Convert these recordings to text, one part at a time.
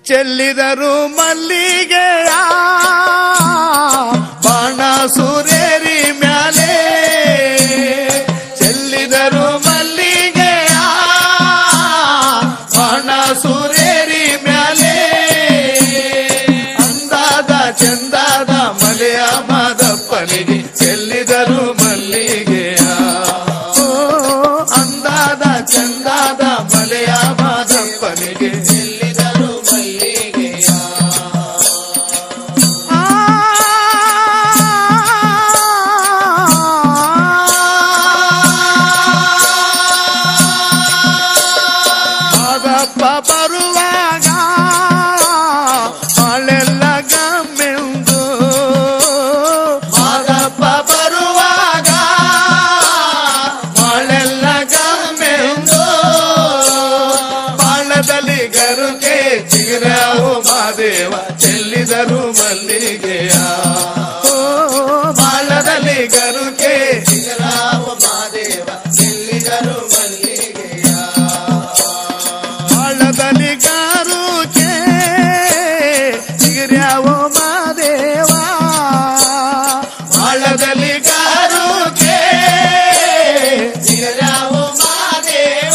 ಚೆಲ್ಲಿದರು ಮಲ್ಲಿಗೆಯ ಬಾಣ ಸುರೇರಿ ಮ್ಯಾಲೆ ಚೆಲ್ಲಿದರು ಮಲ್ಲಿಗೆಯ ಬಾಣ ಸುರೇರಿ ಮ್ಯಾಲೆ ಅಂದಾದ ಚಂದಾದ ಮಲೆಯ ಮಾದಪ್ಪನಿಗೆ ಚೆಲ್ಲಿದರು ಮಲ್ಲಿಗೆಯ ಓ ಅಂದಾದ ಚಂದಾದ ಮಲೆಯ ಮಾದಪ್ಪನಿಗೆ ಚೆಲ್ಲಿದರು ಮಲ್ಲಿಗೆಯ ಮಾದಪ್ಪ ಬರುವಾಗ ಮಳೆಲ್ಲ ಗಮ್ಮೆಂದು ಮಾದಪ್ಪ ಬರುವಾಗ ಮಳೆಲ್ಲ ಗಮ್ಮೆಂದು ಬಾಳದಲ್ಲಿ ಗರುಗೆ ಚಿಗರಾವು ಮಾದೇವ ಚೆಲ್ಲಿದರು ಮಲ್ಲಿಗೆಯ ಓ ಬಾಳದಲ್ಲಿ ಗರುಗೆ ಚಿಗರಾವು ಮಾದೇವ ಚೆಲ್ಲಿದರು ಮಲ್ಲಿಗೆಯ ಬಾಳದಲ್ಲಿ ಗರುಗೆ ಚಿಗರ್ಯಾವೋ ಮಾದೇವ ಬಾಳದಲ್ಲಿ ಗರುಗೆ ಚಿಗರ್ಯಾವೋ ಮಾದೇವ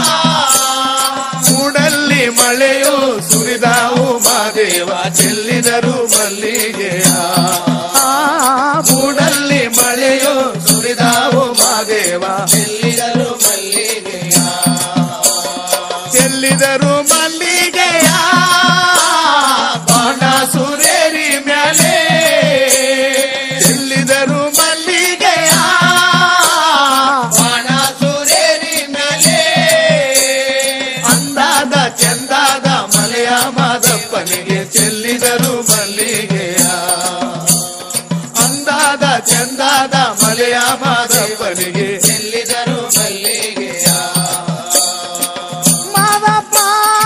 ಮೂಡಲ್ಲಿ ಮಳೆಯು ಸುರಿದಾವು ಮಾದೇವ ಚೆಲ್ಲಿದರು ಮಲ್ಲಿಗೆಯ ಮೂಡಲ್ಲಿ ಮಳೆಯು ಸುರಿದಾವು ಮಾದೇವ ಚೆಲ್ಲಿದರು ಮಲ್ಲಿಗೆಯ ಚೆಲ್ಲಿದರು ಮಲ್ಲಿಗೆಯ ಬಾಣ ಸುರೇರಿ ಮ್ಯಾಲೆ ಚೆಲ್ಲಿದರು ಮಲ್ಲಿಗೆಯ ಬಾಣ ಸುರೇರಿ ಮ್ಯಾಲೆ ಅಂದಾದ ಚಂದಾದ ಮಲೆಯ ಮಾದಪ್ಪನಿಗೆ ಚೆಲ್ಲಿದರು ಮಲ್ಲಿಗೆಯ ಅಂದಾದ ಚಂದಾದ ಮಲೆಯ ಮಾದಪ್ಪನಿಗೆ ಚೆಲ್ಲಿದರು ಮಲ್ಲಿಗೆಯ ಮಾದಪ್ಪ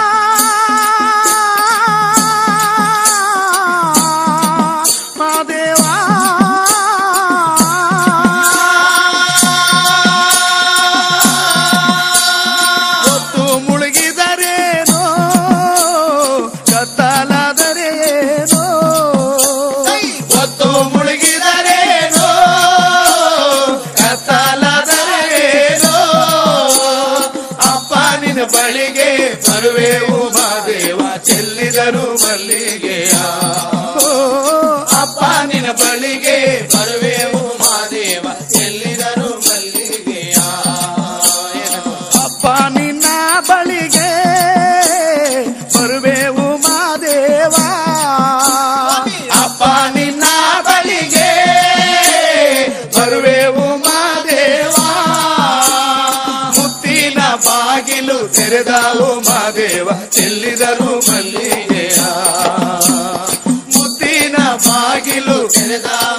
ಮಾದೇವ ಹೊತ್ತು ಮುಳುಗಿದರೇನೋ ಕತ್ತಲಾದರೇನೋ ಹೊತ್ತು ಮುಳುಗಿದರೇನೋ ಕತ್ತಲಾದರೇನೋ ಅಪ್ಪ ನಿನ್ನ ಬಳಿಗೆ ಬರುವೆವು ಮಾದೇವ ಚೆಲ್ಲಿದರು ಮಲ್ಲಿಗೆಯ ಓ, ಅಪ್ಪ ನಿನ್ನ ಬಳಿಗೆ ಬರುವೆವು ಮಾದೇವ ಚೆಲ್ಲಿದರು ಮಲ್ಲಿಗೆಯ ಅಪ್ಪ ನಿನ್ನ ಬಳಿಗೆ ಬರುವೆವು ಮಾದೇವ ಅಪ್ಪ ನಿನ್ನ ಬಳಿಗೆ ಬರುವೆವು ಮಾದೇವ ಮುತ್ತಿನ ಬಾಗಿಲು ತೆರೆದಾವು ಮಾದೇವ ಚೆಲ್ಲಿದರು ಮಲ್ಲಿಗೆಯ ಮುತ್ತಿನ ಬಾಗಿಲು ತೆರೆದಾವು